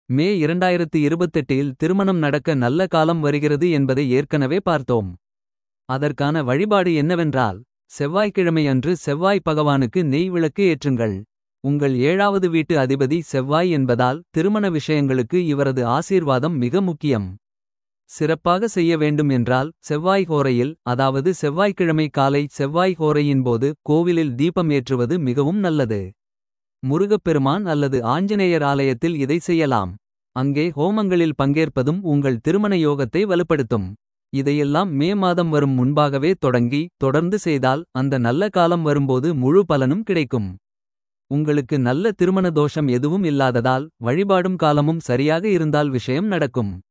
மே 2028 இல் திருமணம் நடக்க நல்ல காலம் வருகிறது என்பதை ஏற்கனவே பார்த்தோம். அதற்கான வழிபாடு என்னவென்றால். செவ்வாய்க்கிழமை அன்று செவ்வாய் பகவானுக்கு நெய் விளக்கு ஏற்றுங்கள். உங்கள் ஏழாவது வீட்டு அதிபதி செவ்வாய் என்பதால். திருமண விஷயங்களுக்கு இவரது ஆசீர்வாதம் மிக முக்கியம். சிறப்பாக செய்ய வேண்டும் என்றால் செவ்வாய் ஹோரையில். அதாவது செவ்வாய்க்கிழமை காலை செவ்வாய் ஹோரையின் போது. கோவிலில் தீபம் ஏற்றுவது மிகவும் நல்லது. முருகப்பெருமான் அல்லது ஆஞ்சநேயர் ஆலயத்தில் இதை செய்யலாம். அங்கே ஹோமங்களில் பங்கேற்பதும் உங்கள் திருமண யோகத்தை வலுப்படுத்தும். இதையெல்லாம் மே மாதம் வரும் முன்பாகவே தொடங்கி. தொடர்ந்து செய்தால் அந்த நல்ல காலம் வரும்போது முழு பலனும் கிடைக்கும். உங்களுக்கு நல்ல திருமண தோஷம் எதுவும் இல்லாததால். வழிபாடும் காலமும் சரியாக இருந்தால் விஷயம் நடக்கும்.